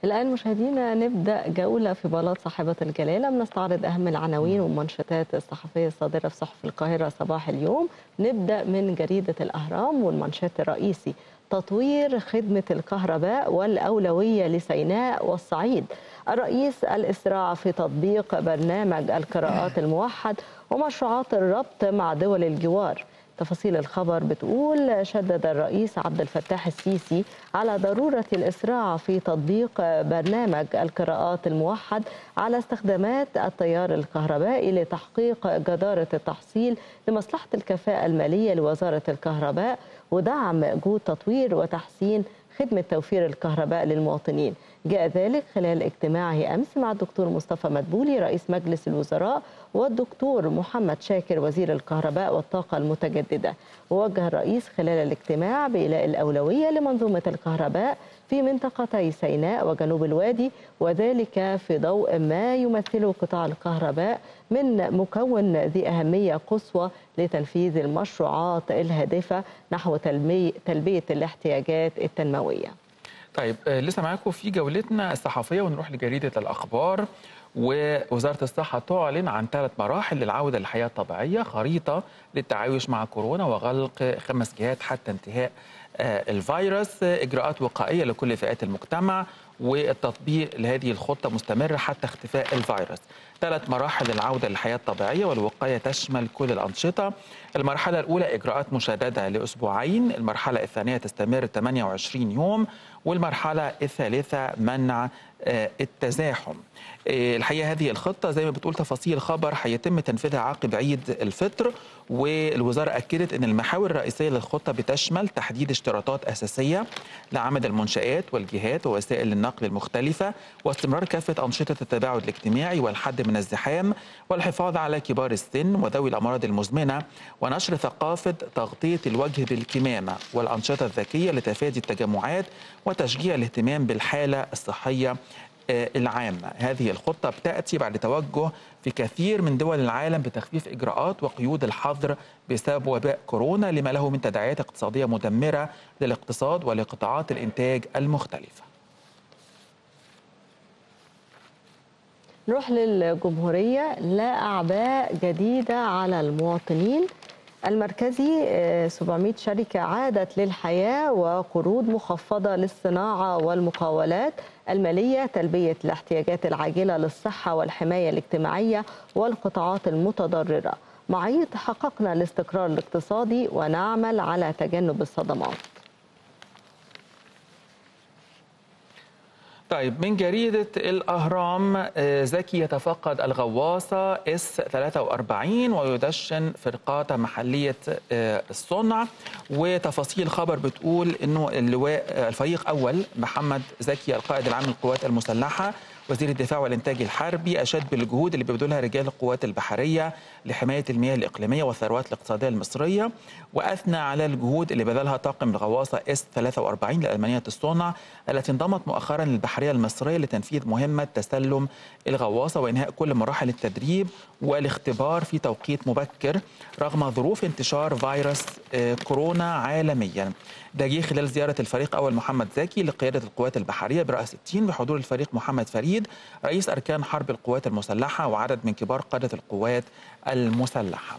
الآن مشاهدينا نبدأ جولة في بلاط صاحبة الجلالة بنستعرض أهم العناوين والمنشطات الصحفية الصادرة في صحف القاهرة صباح اليوم نبدأ من جريدة الأهرام والمنشط الرئيسي تطوير خدمة الكهرباء والأولوية لسيناء والصعيد الرئيس الإسراع في تطبيق برنامج القراءات الموحد ومشروعات الربط مع دول الجوار تفاصيل الخبر بتقول شدد الرئيس عبد الفتاح السيسي على ضرورة الإسراع في تطبيق برنامج القراءات الموحد على استخدامات التيار الكهربائي لتحقيق جدارة التحصيل لمصلحة الكفاءة المالية لوزارة الكهرباء ودعم جهود تطوير وتحسين خدمة توفير الكهرباء للمواطنين جاء ذلك خلال اجتماعه أمس مع الدكتور مصطفى مدبولي رئيس مجلس الوزراء والدكتور محمد شاكر وزير الكهرباء والطاقة المتجددة ووجه الرئيس خلال الاجتماع بإيلاء الأولوية لمنظومة الكهرباء في منطقتي سيناء وجنوب الوادي وذلك في ضوء ما يمثله قطاع الكهرباء من مكون ذي أهمية قصوى لتنفيذ المشروعات الهادفة نحو تلبية الاحتياجات التنموية طيب لسه معاكم في جولتنا الصحفية ونروح لجريدة الأخبار ووزارة الصحة تعلن عن ثلاث مراحل للعودة للحياة الطبيعية خريطة للتعايش مع كورونا وغلق خمس جهات حتى انتهاء الفيروس إجراءات وقائية لكل فئات المجتمع والتطبيق لهذه الخطة مستمر حتى اختفاء الفيروس ثلاث مراحل للعودة للحياة الطبيعية والوقاية تشمل كل الأنشطة المرحلة الأولى إجراءات مشددة لأسبوعين المرحلة الثانية تستمر 28 يوم والمرحلة الثالثة منع التزاحم الحقيقه هذه الخطه زي ما بتقول تفاصيل الخبر هيتم تنفيذها عقب عيد الفطر والوزاره اكدت ان المحاور الرئيسيه للخطه بتشمل تحديد اشتراطات اساسيه لعمل المنشات والجهات ووسائل النقل المختلفه واستمرار كافه انشطه التباعد الاجتماعي والحد من الزحام والحفاظ على كبار السن وذوي الامراض المزمنه ونشر ثقافه تغطيه الوجه بالكمامه والانشطه الذكيه لتفادي التجمعات وتشجيع الاهتمام بالحاله الصحيه العامة هذه الخطة بتأتي بعد توجه في كثير من دول العالم بتخفيف إجراءات وقيود الحظر بسبب وباء كورونا لما له من تداعيات اقتصادية مدمرة للاقتصاد ولقطاعات الإنتاج المختلفة نروح للجمهورية لا أعباء جديدة على المواطنين المركزي 700 شركة عادت للحياة وقروض مخفضة للصناعة والمقاولات المالية تلبية الاحتياجات العاجلة للصحة والحماية الاجتماعية والقطاعات المتضررة معيط حققنا الاستقرار الاقتصادي ونعمل على تجنب الصدمات طيب من جريدة الأهرام زكي يتفقد الغواصة اس 43 ويدشن فرقات محلية الصنع وتفاصيل خبر بتقول أنه اللواء الفريق أول محمد زكي القائد العام للقوات المسلحة وزير الدفاع والإنتاج الحربي أشاد بالجهود اللي بيبذلها رجال القوات البحرية لحماية المياه الإقليمية والثروات الاقتصادية المصرية وأثنى على الجهود اللي بذلها طاقم الغواصة اس 43 لألمانية الصنع التي انضمت مؤخرا للبحرية المصرية لتنفيذ مهمة تسلم الغواصة وإنهاء كل مراحل التدريب والاختبار في توقيت مبكر رغم ظروف انتشار فيروس كورونا عالميا ده جه خلال زيارة الفريق أول محمد زكي لقيادة القوات البحرية برأس التين بحضور الفريق محمد فريد رئيس أركان حرب القوات المسلحة وعدد من كبار قادة القوات المسلحة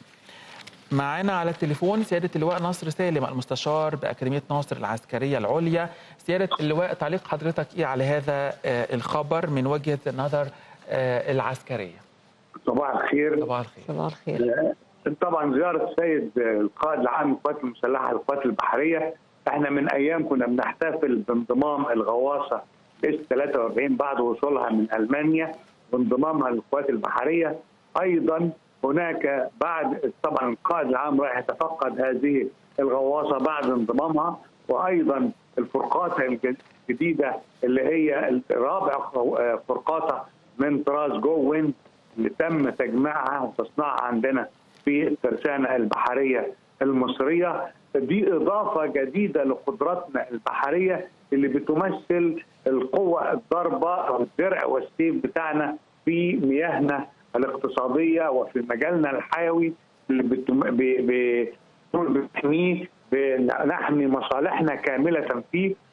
معانا على التليفون سيادة اللواء ناصر سالم المستشار بأكاديمية ناصر العسكرية العليا سيادة اللواء تعليق حضرتك إيه على هذا الخبر من وجهة نظر العسكرية صباح الخير صباح الخير صباح الخير طبعا زيارة السيد القائد العام للقوات المسلحة للقوات البحرية احنا من ايام كنا بنحتفل بانضمام الغواصة اس 43 بعد وصولها من المانيا وانضمامها للقوات البحرية ايضا هناك بعد طبعا القائد العام راح يتفقد هذه الغواصة بعد انضمامها وايضا الفرقات الجديدة اللي هي رابع فرقاطة من طراز جو ويند اللي تم تجميعها وتصنيعها عندنا في الترسانة البحرية المصرية دي إضافة جديدة لقدراتنا البحرية اللي بتمثل القوة الضربة أو الدرع والسيف بتاعنا في مياهنا الاقتصادية وفي مجالنا الحيوي اللي بتحميه بنحمي مصالحنا كاملة فيه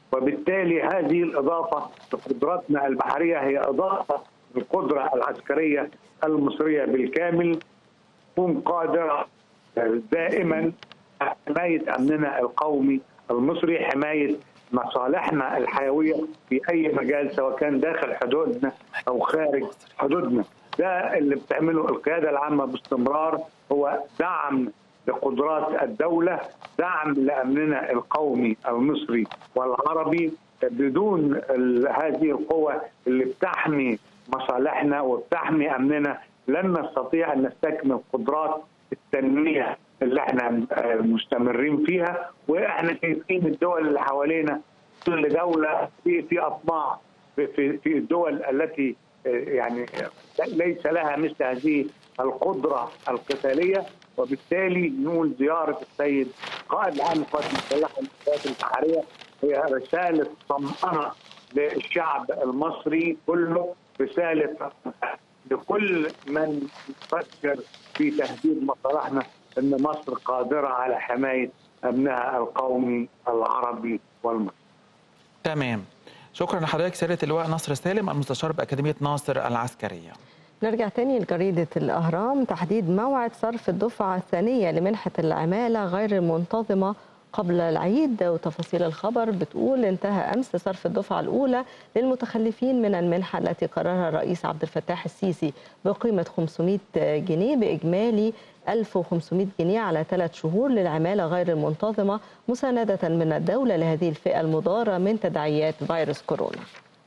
وبالتالي هذه الاضافه لقدراتنا البحريه هي اضافه للقدره العسكريه المصريه بالكامل تكون قادره دائما على حمايه امننا القومي المصري حمايه مصالحنا الحيويه في اي مجال سواء كان داخل حدودنا او خارج حدودنا ده اللي بتعمله القياده العامه باستمرار هو دعم لقدرات الدوله دعم لامننا القومي المصري والعربي بدون ال- هذه القوة اللي بتحمي مصالحنا وبتحمي أمننا لن نستطيع أن نستكمل قدرات التنمية اللي احنا آه، مستمرين فيها واحنا شايفين الدول اللي حوالينا كل دولة في في أطماع في- في في الدول التي آه، يعني ليس لها مثل هذه القدرة القتالية وبالتالي نقول زيارة السيد قائد العام للقوات المسلحة والقوات البحرية هي رسالة طمأنة للشعب المصري كله رسالة لكل من يفكر في تهديد مصالحنا أن مصر قادرة على حماية أمنها القومي العربي والمصري تمام شكرا لحضرتك سيادة اللواء نصر سالم المستشار بأكاديمية ناصر العسكرية نرجع تاني لجريدة الأهرام تحديد موعد صرف الدفعة الثانية لمنحة العمالة غير المنتظمة قبل العيد وتفاصيل الخبر بتقول انتهى أمس صرف الدفعة الأولى للمتخلفين من المنحة التي قررها الرئيس عبد الفتاح السيسي بقيمة 500 جنيه بإجمالي 1500 جنيه على ثلاث شهور للعمالة غير المنتظمة مساندة من الدولة لهذه الفئة المضارة من تداعيات فيروس كورونا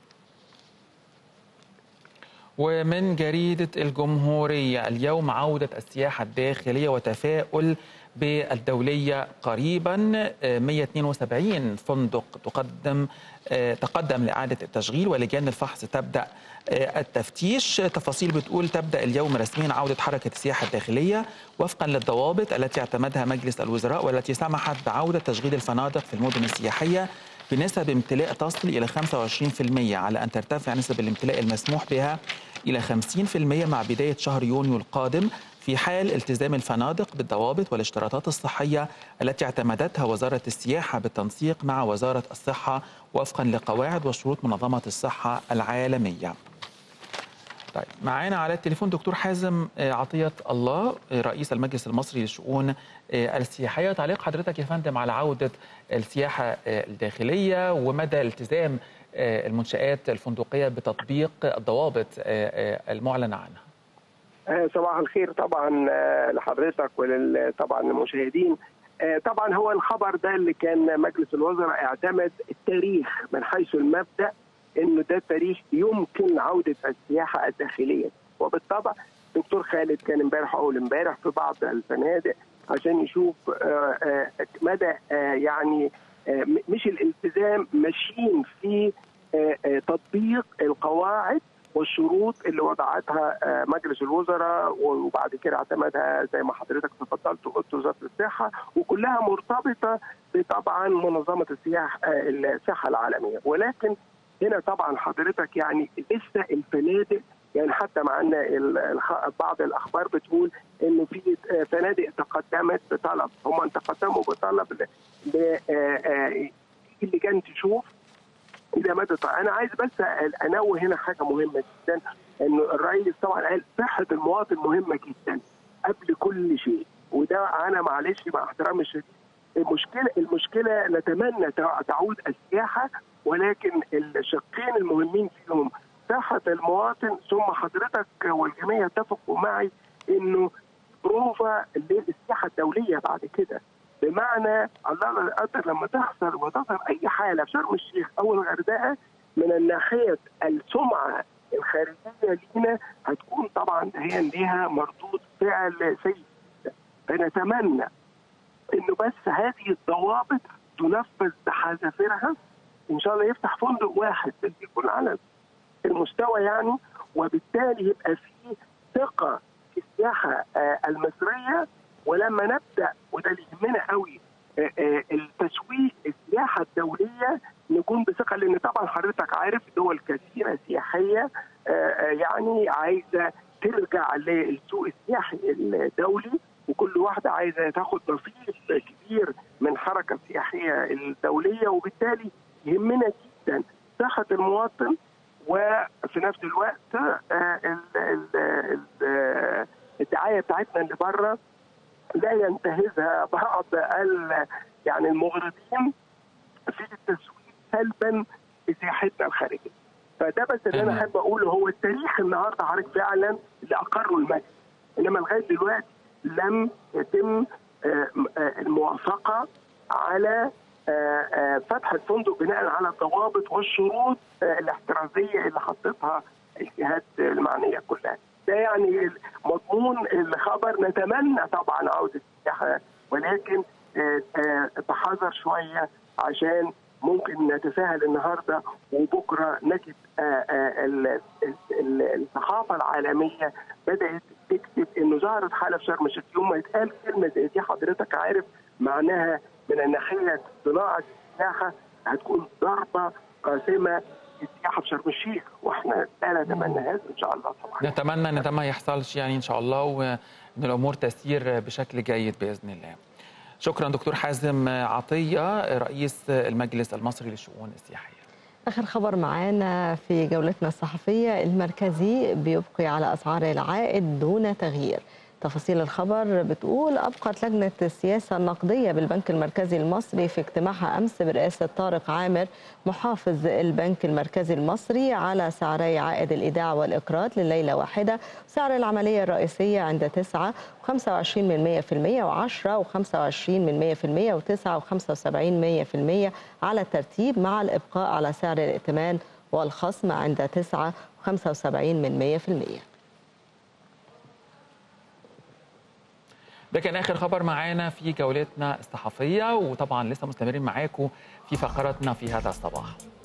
ومن جريدة الجمهورية اليوم عودة السياحة الداخلية وتفاؤل بالدولية قريبا آه، 172 فندق تقدم آه، تقدم لإعادة التشغيل ولجان الفحص تبدأ آه، التفتيش تفاصيل بتقول تبدأ اليوم رسميا عودة حركة السياحة الداخلية وفقا للضوابط التي اعتمدها مجلس الوزراء والتي سمحت بعودة تشغيل الفنادق في المدن السياحية بنسب امتلاء تصل إلى 25% على أن ترتفع نسب الامتلاء المسموح بها إلى 50% مع بداية شهر يونيو القادم في حال التزام الفنادق بالضوابط والاشتراطات الصحية التي اعتمدتها وزارة السياحة بالتنسيق مع وزارة الصحة وفقا لقواعد وشروط منظمة الصحة العالمية طيب معانا على التليفون دكتور حازم آه، عطية الله آه، رئيس المجلس المصري للشؤون آه، السياحية تعليق حضرتك يا فندم على عودة السياحة آه، الداخلية ومدى التزام آه، المنشآت الفندقية بتطبيق الضوابط آه، آه، المعلن عنها آه، صباح الخير طبعا آه، لحضرتك ولطبعا المشاهدين آه، طبعا هو الخبر ده اللي كان مجلس الوزراء اعتمد التاريخ من حيث المبدا انه ده التاريخ يمكن عوده السياحه الداخليه وبالطبع دكتور خالد كان امبارح اول امبارح في بعض الفنادق عشان يشوف آه، آه، مدى آه، يعني آه، م- مش الالتزام ماشيين في آه، آه، تطبيق القواعد والشروط اللي وضعتها آه، مجلس الوزراء وبعد كده اعتمدها زي ما حضرتك تفضلت وقلت وزاره الصحه وكلها مرتبطه بطبعا منظمه السياحه آه، الصحه العالميه ولكن هنا طبعا حضرتك يعني لسه الفنادق يعني حتى معنا ال- الخ- بعض الاخبار بتقول انه في آه، فنادق تقدمت بطلب هم تقدموا بطلب ل- ل- آه، آه، اللجان تشوف الى مدى طيب. انا عايز بس انوه هنا حاجه مهمه جدا انه الرئيس طبعا قال صحه المواطن مهمه جدا قبل كل شيء وده انا معلش مع احترامي الشديد المشكله المشكله نتمنى تع- تعود السياحه ولكن الشقين المهمين فيهم صحه المواطن ثم حضرتك والجميع اتفقوا معي انه بروفا للسياحه الدوليه بعد كده بمعنى الله لا يقدر لما تحصل وتظهر اي حاله في شرم الشيخ او الغردقه من الناحيه السمعه الخارجيه لينا هتكون طبعا هي ليها مردود فعل سيء فنتمنى انه بس هذه الضوابط تنفذ بحذافيرها ان شاء الله يفتح فندق واحد يكون على المستوى يعني وبالتالي يبقى في ثقه في السياحه آه، المصريه ولما نبدا وده اللي يهمنا قوي آه، آه، التسويق السياحه الدوليه نكون بثقه لان طبعا حضرتك عارف دول كثيره سياحيه آه، آه، يعني عايزه ترجع للسوق السياحي الدولي وكل واحده عايزه تاخد نصيب كبير من الحركه السياحيه الدوليه وبالتالي يهمنا جدا صحه المواطن وفي نفس الوقت آه، ال- ال- ال- آه، الدعايه بتاعتنا اللي بره لا ينتهزها بعض ال- يعني المغرضين في التسويق سلبا لسياحتنا الخارجيه. فده بس اللي انا تمام. احب اقوله هو التاريخ النهارده حضرتك فعلا اللي اقره المجلس انما لغايه دلوقتي لم يتم آه، آه، الموافقه على آه، آه، فتح الفندق بناء على الضوابط والشروط آه، الاحترازيه اللي حطتها الجهات المعنيه كلها. ده يعني مضمون الخبر نتمنى طبعا عوده السياحه ولكن آه، آه، بحذر شويه عشان ممكن نتساهل النهارده وبكره نجد آه، آه، ال- ال- ال- الصحافه العالميه بدات تكتب انه ظهرت حاله في شرم الشيخ يوم ما يتقال كلمه زي دي حضرتك عارف معناها من الناحيه صناعه السياحه هتكون ضربه قاسمه للسياحه في شرم الشيخ واحنا لا نتمنى هذا ان شاء الله طبعا نتمنى ان ده ما يحصلش يعني ان شاء الله وان الامور تسير بشكل جيد باذن الله. شكرا دكتور حازم عطيه رئيس المجلس المصري للشؤون السياحيه. آخر خبر معانا في جولتنا الصحفية المركزي بيبقي على أسعار العائد دون تغيير تفاصيل الخبر بتقول أبقت لجنة السياسة النقدية بالبنك المركزي المصري في اجتماعها أمس برئاسة طارق عامر محافظ البنك المركزي المصري على سعري عائد الإيداع والإقراض لليلة واحدة سعر العملية الرئيسية عند 9 و25 من 100% و10 و25 من 100% و9 و75 100% على الترتيب مع الإبقاء على سعر الائتمان والخصم عند 9 و75 من 100% ده كان اخر خبر معانا في جولتنا الصحفيه وطبعا لسه مستمرين معاكم في فقراتنا في هذا الصباح.